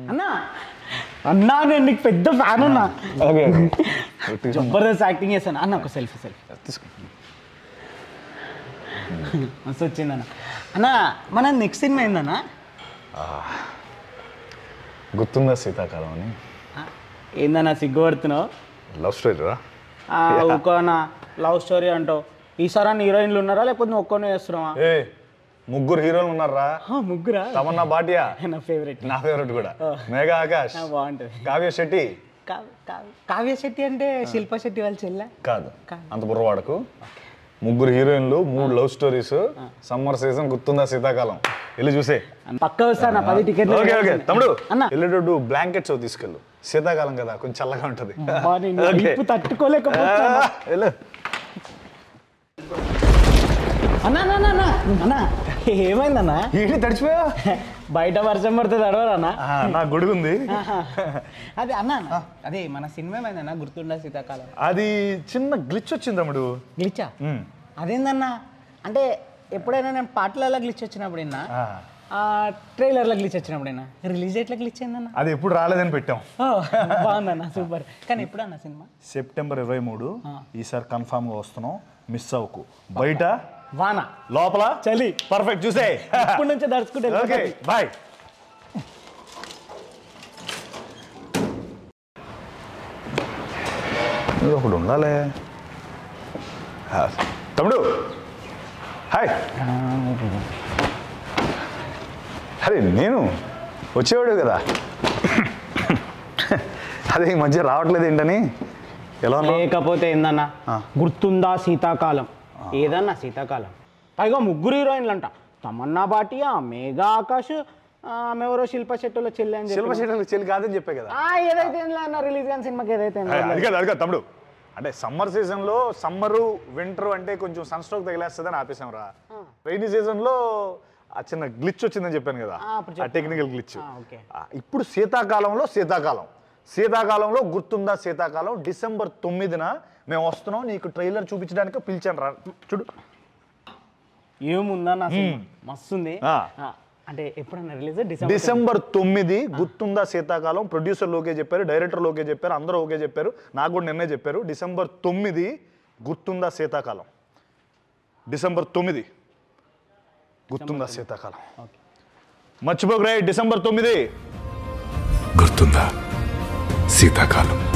అన్నా అన్నా నేను నీకు పెద్ద ఫ్యాన్ ఉన్నా ఓకే జబర్దస్త్ యాక్టింగ్ చేస్తాను అన్న ఒక సెల్ఫీ సెల్ఫీ తీసుకో మస్తు వచ్చిందన్న అన్న మన నెక్స్ట్ సినిమా ఏందన్నా గుర్తుందా శీతాకాలం అని ఆ, ఏందన్నా సిగ్గుపడుతున్నావు లవ్ స్టోరీ రా ఒక్కనా లవ్ స్టోరీ అంటావు ఈసారి అన్న హీరోయిన్లు ఉన్నారా లేకపోతే నువ్వు ఒక్కనే చేస్తున్నావా ఏ ముగ్గురు హీరోలు ఉన్నారా ఆ, ముగ్గురా తమన్నా భాటియా నా ఫేవరెట్ నా ఫేవరెట్ కూడా మేఘా ఆకాష్ బాగుంటుంది కావ్య శెట్టి కావ్య- కావ్య- కావ్య శెట్టి అంటే శిల్ప శెట్టి వాళ్ళ చెల్లె కాదు కాదు. అంత బుర్రవాడకు ముగ్గురు హీరోయిన్లు మూడు లవ్ స్టోరీస్ సమ్మర్ సీజన్ గుర్తుందా శీతాకాలం వెళ్ళి చూసే పక్క వస్తాను పది టికెట్లు ఓకే ఓకే తమ్ముడు అన్న వెళ్ళేటట్టు బ్లాంకెట్స్ తీసుకెళ్ళు శీతాకాలం కదా కొంచెం చల్లగా ఉంటది అబ్బా, నేను ఓకే. ఇప్పు తట్టుకోలేకపోతున్నా ఆ, వెళ్ళు అన్నా అన్నా, అన్నా అన్నా అన్నా ఏమైందన్నా ఏంటి తడిచిపోయా బయట వర్షం పడుతుంది అడవరన్నా నా గొడుగు ఉంది అదే అన్న అన్న, అదే మన సినిమా ఏమైందన్నా గుర్తుండా శీతాకాలం అది చిన్న గ్లిచ్ వచ్చింది తమ్ముడు గ్లిచ్చా ఉమ్. అదేందన్నా అంటే ఎప్పుడైనా నేను పాటలలో గ్లిచ్ వచ్చినప్పుడు విన్నా ఆ, ఆ ట్రైలర్లో గ్లిచ్ వచ్చినప్పుడు విన్నా రిలీజ్ ఎట్లా గ్లిచ్ అయిందన్నా అది ఎప్పుడు రాలేదని పెట్టాం ఓ, బాగుందన్న సూపర్ కానీ ఎప్పుడన్నా సినిమా సెప్టెంబర్ ఇరవై మూడు ఈసారి కన్ఫామ్ గా వస్తున్నాం మిస్ అవ్వకు బయట వాన లోపల చలి పర్ఫెక్ట్ చూసే ఇప్పటి నుంచి దడుచుకుంటే ఓకే బాయ్ ఒకడు ఉండాలి ఆ, తమ్ముడు హాయ్ అరే నేను వచ్చేవాడు కదా అదే ఈ మధ్య రావట్లేదు ఏంటని ఎలా ఉన్నావు లేకపోతే ఏందన్నా ఆ. గుర్తుందా శీతాకాలం ఏదన్నా శీతాకాలం పైగా ముగ్గురు హీరోయిన్లు అంట తమన్నా భాటియా మేఘా ఆకాష్ ఆ, ఆమె ఎవరో శిల్ప శెట్టులో చెల్లి అని శిల్ప చెప్పి శెట్టి చెల్లి కాదని చెప్పే కదా ఆ, ఏదైతే ఏంలే అన్న రిలీజ్ కానీ సినిమాకి ఏదైతే ఏంలే. అది కాదు అది కాదు తమ్ముడు అంటే సమ్మర్ సీజన్లో సమ్మరు వింటర్ అంటే కొంచెం సన్ స్ట్రోక్ తగిలేస్తుందని ఆపేసాం రా రైనీ సీజన్లో ఆ చిన్న గ్లిచ్ వచ్చిందని చెప్పాను కదా ఆ, అప్పుడు ఆ టెక్నికల్ గ్లిచ్ ఆ, ఓకే. ఇప్పుడు శీతాకాలంలో శీతాకాలం శీతాకాలంలో గుర్తుందా శీతాకాలం డిసెంబర్ తొమ్మిదిన మేము వస్తున్నాం నీకు ట్రైలర్ చూపించడానికి పిలిచాను రా చూడు ఏముందన్న సినిమా మస్తుంది ఆ. ఆ, అంటే ఎప్పుడన్నా రిలీజ్ డిసెంబర్ డిసెంబర్ తొమ్మిది గుర్తుందా శీతాకాలం ప్రొడ్యూసర్లు ఓకే చెప్పారు డైరెక్టర్లు ఓకే చెప్పారు అందరూ ఓకే చెప్పారు నాకు కూడా నిన్నే చెప్పారు డిసెంబర్ తొమ్మిది గుర్తుందా శీతాకాలం డిసెంబర్ తొమ్మిది గుర్తుందా శీతాకాలం ఓకే. మర్చిపోకరే డిసెంబర్ తొమ్మిది గుర్తుందా శీతాకాలం